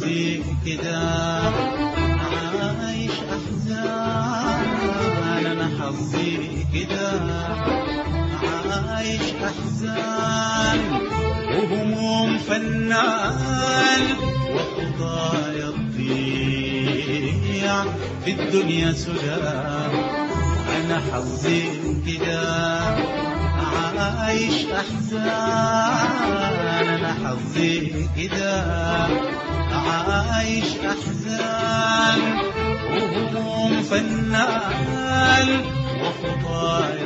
حظي كده عايش أحزان أنا حظي كده عايش أحزان وهموم فنان وخطايا تضيع في الدنيا سدى أنا حظي كده عايش أحزان أنا حظي كده عايش أحزان وهموم فنان وخطايا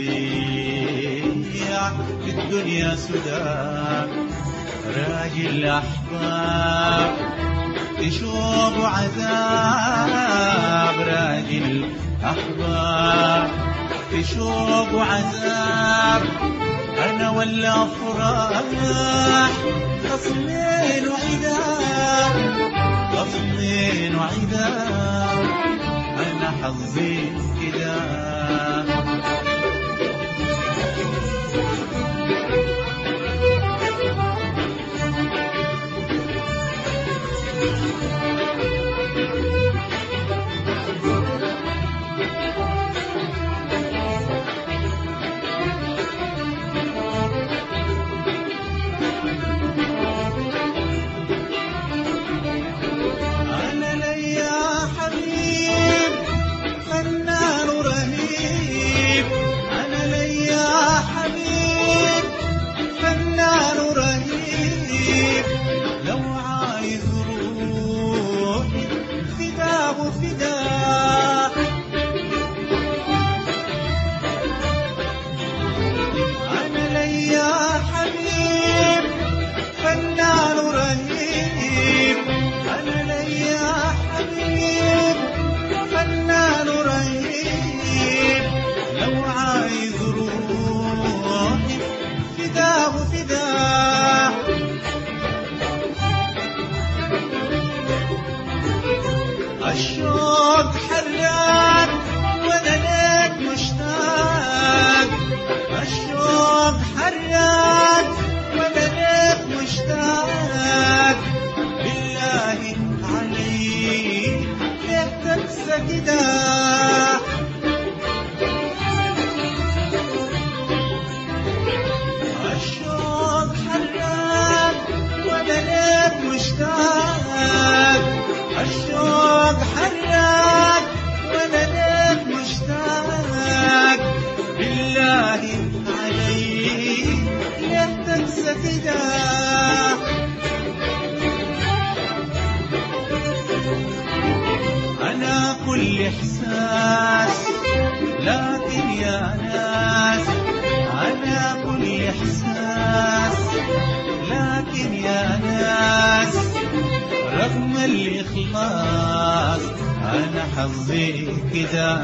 تضيع في الدنيا سدى راجل أحباب تشوب عذاب راجل أحباب تشوب عذاب أنا ولا أفراح خصمين وعذاب خصمين وعذاب أنا حظي كده أنا ليا حبيب فنان رهيب أنا ليا حبيب فنان رهيب لو عايز روحي فداه فداه أنا ليا حبيب فنان رهيب أنا ليا حبيب فنان رهيب لو عايز روحي فداه فداه الشوق حراك وانا ليك مشتاق الشوق حراك وانا ليك مشتاق بالله عليك ليه تنسى كده الشوق حراك وانا ليك مشتاق الشوق حراك وانا ليك مشتاق بالله عليك ليه تنسى كده أنا كل إحساس لكن يا ناس أنا كل إحساس لكن يا ناس رغم الإخلاص أنا حظي كده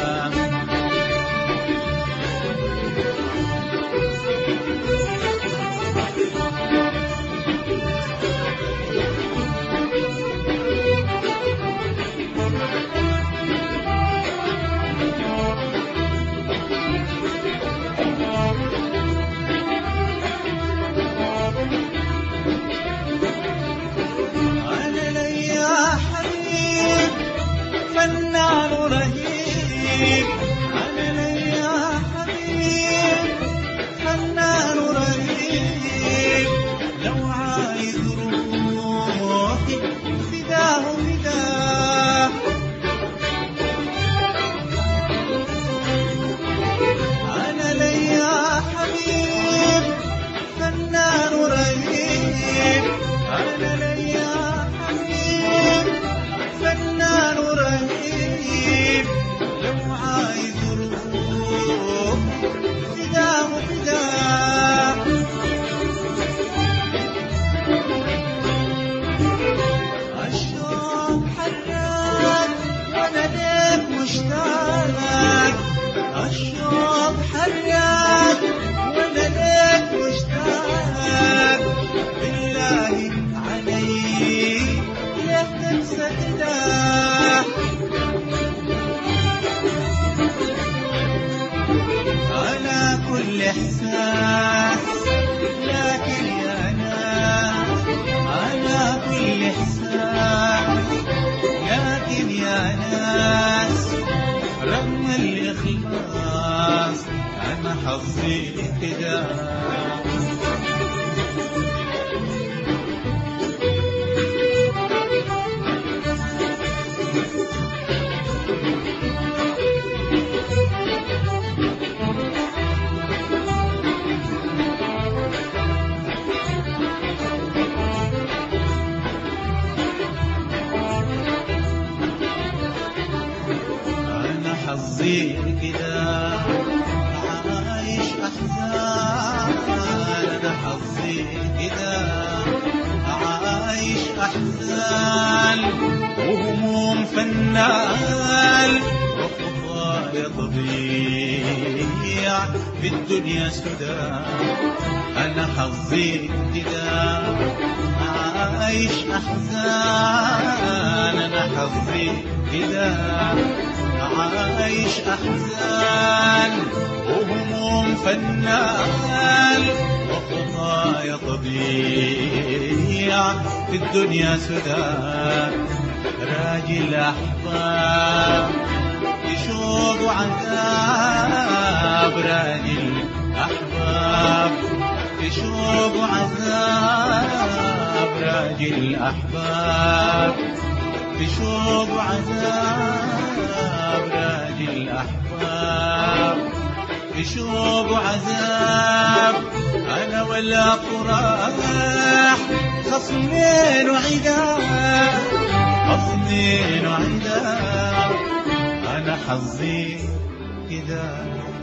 أنا ليا حبيب فنان رهيب كده أنا حظي كده عايش أحزان أنا حظي كده عايش أحزان وهموم فنان وخطايا تضيع في الدنيا سدى أنا حظي كده عايش أحزان أنا حظي كده عايش أحزان وهموم فنان وخطايا تضيع في الدنيا سدى راجل أحباب بشوق وعذاب راجل أحباب بشوق وعذاب راجل أحباب بشوق وعذاب راجل أحباب بشوق وعذاب أنا ولا فراح خصمين وعداب خصمين وعداب أنا حظي كذا